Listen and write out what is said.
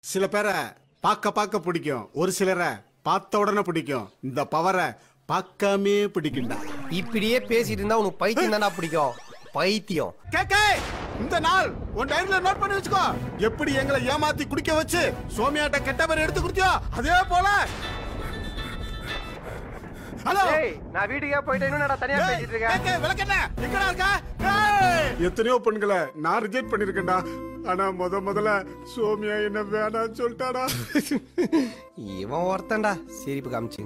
சில பேரை பார்க்க பார்க்க பிடிக்கும் ஒரு சிலரை பார்த்த உடனே பிடிக்கும் இந்த பவரை பார்க்காமே பிடிக்கும்டா இப்படியே பேசிட்டு இருந்தா உனக்கு பைத்தியம் தானா பிடிக்கும் பைத்தியம் கேக்கே இந்த நாள் உன் டைரியில நோட் பண்ணி வச்சுக்கோ எப்படி எங்களை ஏமாத்தி குடிக்க வச்சு சோமியாட்ட கெட்ட பேர் எடுத்து குடுத்தியோ அதே போல ஹலோ நான் வீட்டுக்கே போயிட்டு இன்னும் தனியா பேசிட்டு இருக்கேன் கேக்கே விளக்கென்ன எங்கடா இருக்க ஏய்! எத்தனையோ பெண்களை நான் ரிஜெக்ட் பண்ணிருக்கேன்டா ஆனா முத முதல்ல சோமியா என்ன வேணாம்னு சொல்லிட்டாடா இவன் ஒருத்தன்டா சிரிப்பு காமிச்சு